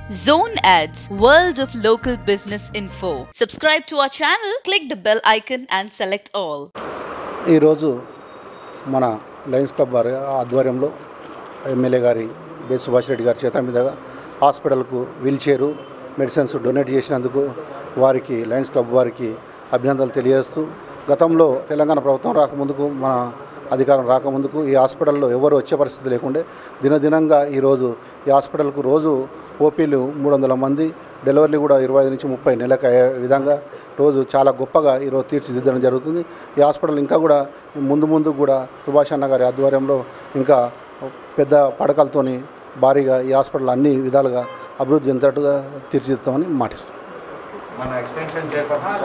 Zone Ads, World of Local Business Info. Subscribe to our channel, click the bell icon and select all. ఈరోజు మన Lions club వారి ఆధ్వర్యంలో MLA గారి B Subhash Reddy గారి చేతుల మీదుగా హాస్పిటల్కు వీల్ చైరు మెడిసిన్స్ డొనేట్ చేసినందుకు వారికి లయన్స్ క్లబ్ వారికి అభినందనలు తెలియజేస్తూ గతంలో తెలంగాణ ప్రభుత్వం రాకముందుకు మన అధికారం రాకముందుకు ఈ హాస్పిటల్లో ఎవరు వచ్చే పరిస్థితి లేకుండే దినదినంగా ఈరోజు ఈ హాస్పిటల్కు రోజు ఓపీలు మూడు వందల మంది డెలివరీ కూడా ఇరవై ఐదు నుంచి ముప్పై నెలలకు అయ్యే విధంగా రోజు చాలా గొప్పగా ఈరోజు తీర్చిదిద్దడం జరుగుతుంది ఈ హాస్పిటల్ ఇంకా కూడా ముందు ముందు కూడా సుభాష్ అన్న గారి ఆధ్వర్యంలో ఇంకా పెద్ద పడకలతోని భారీగా ఈ హాస్పిటల్ అన్ని విధాలుగా అభివృద్ధి చెందేటట్టుగా తీర్చిదిద్దామని మాటిస్తాం మన ఎక్స్టెన్షన్ చైర్పర్సన్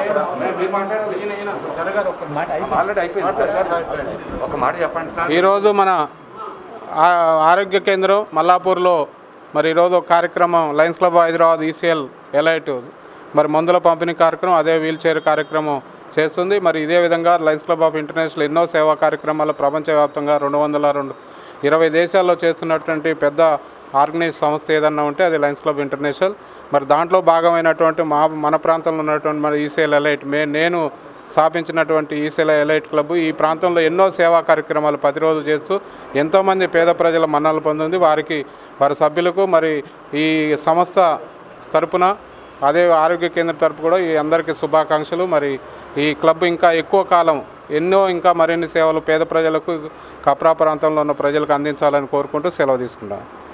ఆల్రెడీ అయిపోయింది ఒక మాట చెప్పండి సార్ ఈరోజు మన ఆ- ఆరోగ్య కేంద్రం మల్లాపూర్లో మరి ఈరోజు ఒక కార్యక్రమం lions club Hyderabad ECL elite మరి మందుల పంపిణీ కార్యక్రమం అదే వీల్ చైర్ కార్యక్రమం చేస్తుంది మరి ఇదే విధంగా లయన్స్ క్లబ్ ఆఫ్ ఇంటర్నేషనల్ ఎన్నో సేవా కార్యక్రమాలు ప్రపంచవ్యాప్తంగా రెండు వందల రెండు ఇరవై దేశాల్లో చేస్తున్నటువంటి పెద్ద ఆర్గనైజ్ సంస్థ ఏదన్నా ఉంటే అది లయన్స్ క్లబ్ ఇంటర్నేషనల్ మరి దాంట్లో భాగమైనటువంటి మా మన ప్రాంతంలో ఉన్నటువంటి మరి ఈసీఎల్ ఎలైట్ మే నేను స్థాపించినటువంటి ఈసెల ఎలైట్ క్లబ్ ఈ ప్రాంతంలో ఎన్నో సేవా కార్యక్రమాలు ప్రతిరోజు చేస్తూ ఎంతోమంది పేద ప్రజల మన్నలు పొందింది వారికి వారి సభ్యులకు మరి ఈ సంస్థ తరపున అదే ఆరోగ్య కేంద్రం తరపు కూడా ఈ అందరికీ శుభాకాంక్షలు మరి ఈ క్లబ్ ఇంకా ఎక్కువ కాలం ఎన్నో ఇంకా మరిన్ని సేవలు పేద ప్రజలకు కప్రా ప్రాంతంలో ఉన్న ప్రజలకు అందించాలని కోరుకుంటూ సెలవు తీసుకుంటాను